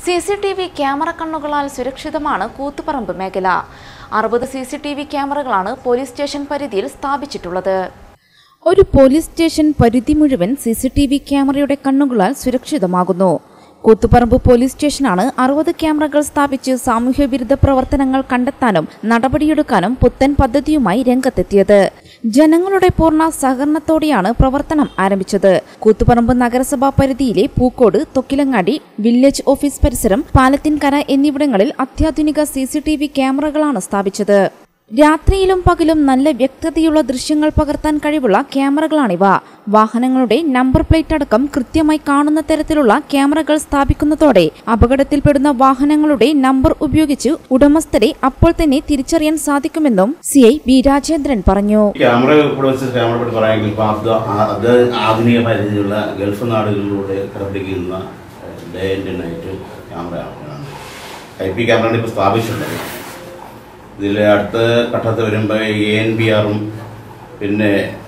C C T V camera കണ്ണുകളാൽ സുരക്ഷിതമാണ് കൂത്തുപറമ്പ് മേഖല അറുപത് സി സി ടി വി ക്യാമറകളാണ് പോലീസ് സ്റ്റേഷൻ പരിധിയിൽ സ്ഥാപിച്ചിട്ടുള്ളത് ഒരു പോലീസ് സ്റ്റേഷൻ പരിധി മുഴുവൻ സി സി ടി വി ക്യാമറയുടെ കണ്ണുകളാൽ സുരക്ഷിതമാകുന്നു കൂത്തുപറമ്പ് പോലീസ് സ്റ്റേഷനാണ് അറുപത് ക്യാമറകൾ സ്ഥാപിച്ച് സാമൂഹ്യവിരുദ്ധ പ്രവർത്തനങ്ങൾ കണ്ടെത്താനും നടപടിയെടുക്കാനും പുത്തൻ പദ്ധതിയുമായി രംഗത്തെത്തിയത് ജനങ്ങളുടെ പൂർണ്ണ സഹകരണത്തോടെയാണ് പ്രവർത്തനം ആരംഭിച്ചത് കൂത്തുപറമ്പ് നഗരസഭാ പരിധിയിലെ പൂക്കോട് തൊക്കിലങ്ങാടി വില്ലേജ് ഓഫീസ് പരിസരം പാലത്തിൻകര എന്നിവിടങ്ങളിൽ അത്യാധുനിക സി സി ടി വി ക്യാമറകളാണ് സ്ഥാപിച്ചത് രാത്രിയിലും പകലും നല്ല വ്യക്തതയുള്ള ദൃശ്യങ്ങൾ പകർത്താൻ കഴിവുള്ള ക്യാമറകളാണിവ വാഹനങ്ങളുടെ നമ്പർ പ്ലേറ്റ് അടക്കം കൃത്യമായി കാണുന്ന തരത്തിലുള്ള ക്യാമറകൾ സ്ഥാപിക്കുന്നതോടെ അപകടത്തിൽപ്പെടുന്ന വാഹനങ്ങളുടെ നമ്പർ ഉപയോഗിച്ച് ഉടമസ്ഥരെ അപ്പോൾ തന്നെ തിരിച്ചറിയാൻ സാധിക്കുമെന്നും സി ഐ വി രാജേന്ദ്രൻ പറഞ്ഞു ക്യാമറ ഇവിടെ വെച്ച് ക്യാമറ പറ്റി പറയാമെങ്കിൽ ഇപ്പോൾ അത് ആ- അത് ആധുനിക രീതിയിലുള്ള ഗൾഫ് നാടുകളിലൂടെ പ്രവർത്തിക്കുന്ന ഡേ ആൻഡ് നൈറ്റ് ക്യാമറയാണ് ഐ പി ക്യാമറയാണ് ഇപ്പോൾ സ്ഥാപിച്ചിട്ടുള്ളത് ഇതിൽ അടുത്ത ഘട്ടത്തിൽ വരുമ്പോൾ എ എൻ പി ആറും പിന്നെ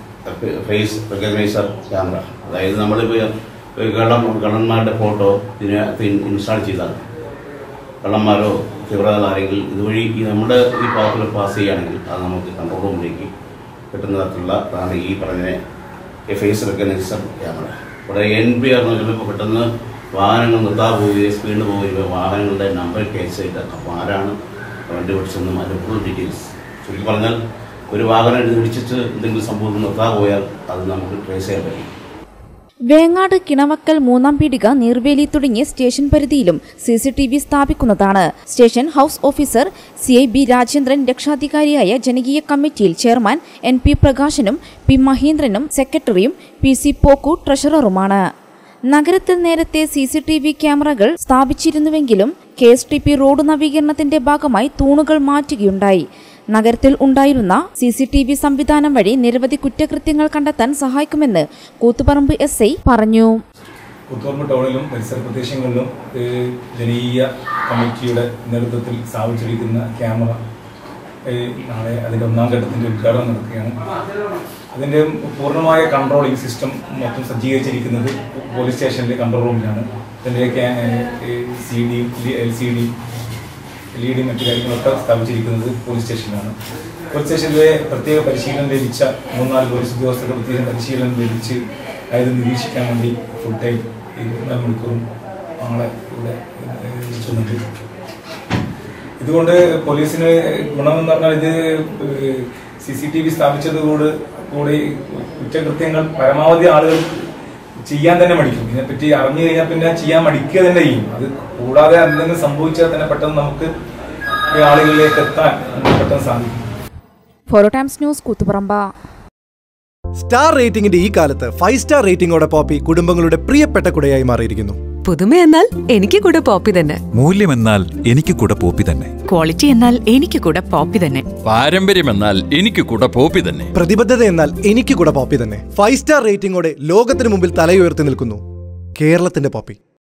ഫേസ് റെക്കഗ്നൈസർ ക്യാമറ അതായത് നമ്മളിപ്പോൾ കള്ളം കള്ളന്മാരുടെ ഫോട്ടോ ഇതിനകത്ത് ഇൻസ്റ്റാൾ ചെയ്താൽ കള്ളന്മാരോ തീവ്രവാദ ആരെങ്കിലും ഇതുവഴി ഈ നമ്മുടെ ഈ പാത്തിൽ പാസ് ചെയ്യുകയാണെങ്കിൽ അത് നമുക്ക് കൺട്രോൾ റൂമിലേക്ക് കിട്ടുന്ന തരത്തിലുള്ള അതാണ് ഈ പറഞ്ഞ ഫേസ് റെക്കഗ്നൈസർ ക്യാമറ ഇവിടെ എൻ പി ആർ എന്ന് പറയുമ്പോൾ പെട്ടെന്ന് വാഹനങ്ങൾ നിർത്താതെ പോവുകയും സ്പീഡ് പോവുകയും വാഹനങ്ങളുടെ നമ്പർ കേസ് ചെയ്ത് അപ്പോൾ ആരാണ് വണ്ടി ഓടിച്ചെന്നും അതിൻ്റെ ഫുൾ ഡീറ്റെയിൽസ് ചുരുക്കി പറഞ്ഞാൽ ഒരു വാഹനം ഇടിച്ചിട്ട് എന്തെങ്കിലും സംഭവം നിർത്താതെ പോയാൽ അത് നമുക്ക് ട്രേസ് ചെയ്യാൻ പറ്റും വേങ്ങാട് കിണവക്കൽ മൂന്നാം പീടിക നീർവേലി തുടങ്ങിയ സ്റ്റേഷൻ പരിധിയിലും സി സി ടി വി സ്ഥാപിക്കുന്നതാണ് station house officer C I B Rajendran രക്ഷാധികാരിയായ ജനകീയ കമ്മിറ്റിയിൽ ചെയർമാൻ എൻ പി പ്രകാശനും പി മഹേന്ദ്രനും സെക്രട്ടറിയും പി സി പോക്കു ട്രഷററുമാണ് നഗരത്തിൽ നേരത്തെ സി സി ടി വി ക്യാമറകൾ സ്ഥാപിച്ചിരുന്നുവെങ്കിലും K S T P road നവീകരണത്തിന്റെ ഭാഗമായി തൂണുകൾ മാറ്റുകയുണ്ടായി നഗരത്തിൽ ഉണ്ടായിരുന്ന സി സി ടി വി സംവിധാനം വഴി നിരവധി കുറ്റകൃത്യങ്ങൾ കണ്ടെത്താൻ സഹായിക്കുമെന്ന് കൂത്തുപറമ്പ് എസ് ഐ പറഞ്ഞു പുത്തൂർമ ടൗണിലും പരിസര പ്രദേശങ്ങളിലും ഏഹ്, ജനകീയ കമ്മിറ്റിയുടെ നേതൃത്വത്തിൽ സ്ഥാപിച്ചിരിക്കുന്ന ക്യാമറ ഏഹ്, നാളെ അതിന്റെ ഒന്നാം ഘട്ടത്തിന്റെ ഉദ്ഘാടനം നടക്കുകയാണ് അതിന്റെ പൂർണ്ണമായ കൺട്രോളിംഗ് സിസ്റ്റം മൊത്തം സജ്ജീകരിച്ചിരിക്കുന്നത് പോലീസ് സ്റ്റേഷനിലെ കൺട്രോൾ റൂമിലാണ് അതിന്റെ C D L C D L E D മറ്റു കാര്യങ്ങളൊക്കെ സ്ഥാപിച്ചിരിക്കുന്നത് പോലീസ് സ്റ്റേഷനിലാണ് പോലീസ് സ്റ്റേഷനിലെ പ്രത്യേക പരിശീലനം ലഭിച്ച മൂന്നാല് പോലീസ് ഉദ്യോഗസ്ഥർക്ക് പ്രത്യേക പരിശീലനം ലഭിച്ച് അതായത് നിരീക്ഷിക്കാൻ വേണ്ടി ഫുൾ ടൈം ഇരുപത്തിനാല് മണിക്കൂറും ആളെ ഇവിടെ ഏഹ്, വെച്ചുകൊണ്ട് ഇതുകൊണ്ട് പോലീസിന് ഗുണമെന്ന് പറഞ്ഞാൽ ഇത് സി സി ടി വി സ്ഥാപിച്ചതോട് കൂടി കുറ്റകൃത്യങ്ങൾ പരമാവധി ആളുകൾ ചെയ്യാൻ തന്നെ മടിക്കും ഇതിനെപ്പറ്റി അറിഞ്ഞു കഴിഞ്ഞാൽ പിന്നെ ചെയ്യാൻ മടിക്കുക തന്നെ ചെയ്യും അത് കൂടാതെ എന്തെങ്കിലും സംഭവിച്ചാൽ തന്നെ പെട്ടെന്ന് നമുക്ക് ഈ ആളുകളിലേക്ക് എത്താൻ നമുക്ക് പെട്ടെന്ന് സാധിക്കും ഫോറോ ടൈംസ് ന്യൂസ് കൂത്തുപറമ്പ സ്റ്റാർ റേറ്റിംഗിന്റെ ഈ കാലത്ത് ഫൈവ് സ്റ്റാർ റേറ്റിംഗോടെ പോപ്പി കുടുംബങ്ങളുടെ പ്രിയപ്പെട്ട കുടയായി മാറിയിരിക്കുന്നു പുതുമ എന്നാൽ എനിക്ക് കൂടെ പോപ്പി തന്നെ മൂല്യമെന്നാൽ എനിക്ക് കൂടെ പോപ്പി തന്നെ ക്വാളിറ്റി എന്നാൽ എനിക്ക് കൂടെ പോപ്പി തന്നെ പാരമ്പര്യമെന്നാൽ എനിക്ക് കൂടെ പോപ്പി തന്നെ പ്രതിബദ്ധത എന്നാൽ എനിക്ക് കൂടെ പോപ്പി തന്നെ ഫൈവ് സ്റ്റാർ റേറ്റിംഗോടെ ലോകത്തിന് മുമ്പിൽ തലയുയർത്തി നിൽക്കുന്നു കേരളത്തിന്റെ പോപ്പി